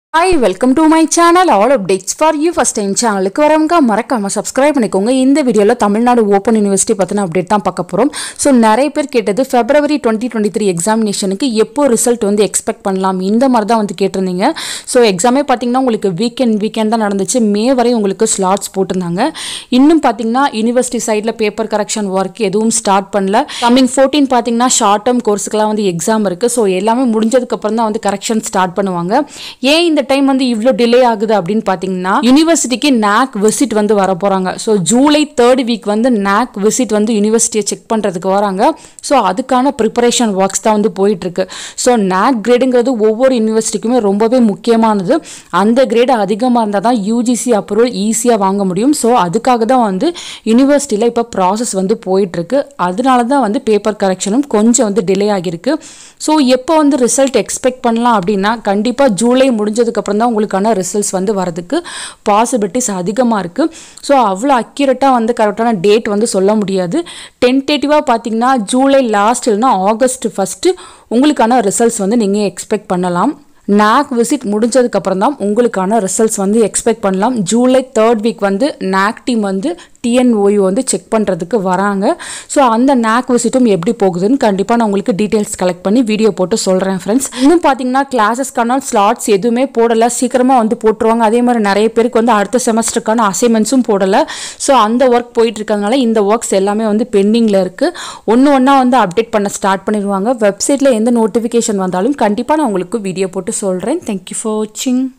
hi welcome to my channel all updates for you first time சேனலுக்கு வரவங்க மறக்காம subscribe பண்ணிக்கோங்க இந்த வீடியோவில் தமிழ்நாடு ஓப்பன் யூனிவர்சிட்டி பற்றின அப்டேட் தான் பார்க்க போகிறோம் ஸோ நிறைய பேர் கேட்டது ஃபெப்ரவரி டுவெண்ட்டி டுவெண்ட்டி த்ரீ எக்ஸாமினேஷனுக்கு எப்போ ரிசல்ட் வந்து எக்ஸ்பெக்ட் பண்ணலாம் இந்த மாதிரி தான் வந்து கேட்டிருந்தீங்க ஸோ எக்ஸாமே பார்த்தீங்கன்னா உங்களுக்கு வீக்கெண்ட் வீக்கெண்ட் தான் நடந்துச்சு மே வரை உங்களுக்கு ஸ்லாட்ஸ் போட்டிருந்தாங்க இன்னும் பார்த்தீங்கன்னா யூனிவர்சிட்டி சைடில் பேப்பர் கரெக்ஷன் ஒர்க் எதுவும் ஸ்டார்ட் பண்ணல கம்மிங் ஃபோர்டீன் பார்த்தீங்கன்னா ஷார்ட் டேர்ம் கோர்ஸுக்கெல்லாம் வந்து எக்ஸாம் இருக்குது ஸோ எல்லாமே முடிஞ்சதுக்கப்புறம் தான் வந்து கரெக்ஷன் ஸ்டார்ட் பண்ணுவாங்க ஏன் இந்த டைம் வந்து இவ்வளோ டிலே ஆகுது அப்படின்னு பார்த்தீங்கன்னா யூனிவர்சிட்டிக்கு நாக் விசிட் வந்து வர போகிறாங்க ஸோ ஜூலை தேர்ட் வீக் வந்து நாக் விசிட் வந்து யூனிவர்சிட்டியை செக் பண்ணுறதுக்கு வராங்க ஸோ அதுக்கான ப்ரிப்பரேஷன் ஒர்க்ஸ் தான் வந்து போயிட்டு இருக்கு ஸோ நாக் கிரேடுங்கிறது ஒவ்வொரு யூனிவர்சிட்டிக்குமே ரொம்பவே முக்கியமானது அந்த கிரேடு அதிகமாக இருந்தால் தான் யூஜிசி அப்ரூவல் ஈஸியாக வாங்க முடியும் ஸோ அதுக்காக தான் வந்து யூனிவர்சிட்டியில் இப்போ ப்ராசஸ் வந்து போயிட்டு இருக்கு அதனால தான் வந்து பேப்பர் கரெக்ஷனும் கொஞ்சம் வந்து டிலே ஆகியிருக்கு ஸோ எப்போ வந்து ரிசல்ட் எக்ஸ்பெக்ட் பண்ணலாம் அப்படின்னா கண்டிப்பாக ஜூலை முடிஞ்சதுக்கப்புறம் தான் உங்களுக்கான ரிசல்ட்ஸ் வந்து வரதுக்கு பாசிபிலிட்டிஸ் அதிகமாக இருக்குது ஸோ அவ்வளோ அக்யூரேட்டாக வந்து கரெக்டான டேட் வந்து சொல்ல முடியாது டென்டேட்டிவாக பார்த்தீங்கன்னா ஜூலை லாஸ்ட் இல்லைனா ஆகஸ்ட் ஃபஸ்ட்டு உங்களுக்கான ரிசல்ட்ஸ் வந்து நீங்கள் எக்ஸ்பெக்ட் பண்ணலாம் நாக் விசிட் முடிஞ்சதுக்கப்புறம் தான் உங்களுக்கான ரிசல்ட்ஸ் வந்து எக்ஸ்பெக்ட் பண்ணலாம் ஜூலை தேர்ட் வீக் வந்து நாக் டீம் வந்து டிஎன்ஓயு வந்து செக் பண்ணுறதுக்கு வராங்க ஸோ அந்த நாக் விசிட்டும் எப்படி போகுதுன்னு கண்டிப்பாக நான் உங்களுக்கு டீட்டெயில்ஸ் கலெக்ட் பண்ணி வீடியோ போட்டு சொல்கிறேன் ஃப்ரெண்ட்ஸ் இன்னும் பார்த்தீங்கன்னா கிளாஸஸ்க்கான ஸ்லாட்ஸ் எதுவுமே போடலை சீக்கிரமாக வந்து போட்டுருவாங்க அதே மாதிரி நிறைய பேருக்கு வந்து அடுத்த செமஸ்டருக்கான அசைன்மெண்ட்ஸும் போடலை ஸோ அந்த ஒர்க் போயிட்டு இருக்கிறதுனால இந்த ஒர்க்ஸ் எல்லாமே வந்து பெண்டிங்கில் இருக்குது ஒன்று ஒன்றா வந்து அப்டேட் பண்ண ஸ்டார்ட் பண்ணிடுவாங்க வெப்சைட்டில் எந்த நோட்டிஃபிகேஷன் வந்தாலும் கண்டிப்பாக நான் உங்களுக்கு வீடியோ போட்டு சொல்கிறேன் தேங்க்யூ ஃபார் வாட்சிங்